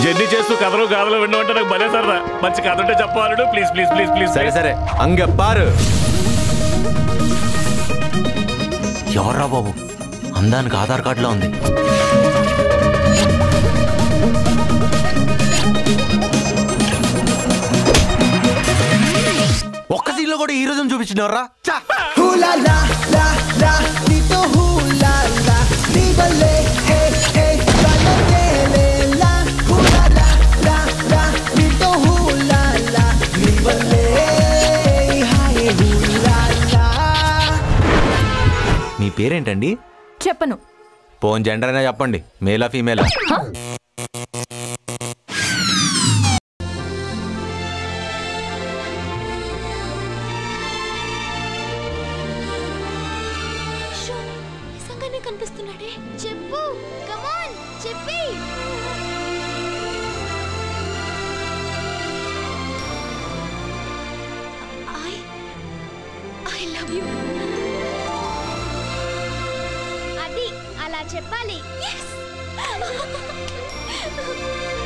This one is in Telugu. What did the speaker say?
జర్నీ చేస్తూ కథలు గాథలు వినమంటే నాకు భలే సరదా మంచి కథ ఉంటే చెప్పాలడు ప్లీజ్ ప్లీజ్ ప్లీజ్ ప్లీజ్ సరే సరే అంగ పారు ఎవర్రా బాబు అందానికి ఆధార్ కార్డులో ఉంది ఒక్క సీన్లో కూడా హీరోజం చూపించినవర్రా Hula la la la, dito hula la, di bale, hey hey, balatele la. Hula la la la, dito hula la, di bale, hi hula la. మీ పేరేంటండి చెప్పను పోన్ జెండర్ అయినా చెప్పండి మేలా ఫీమేలా షో, నిజంగానే కనిపిస్తున్నాడే చెప్పు కమాన్ చెప్పి ఐ ఐ లవ్ యు అది అలా చెప్పాలి yes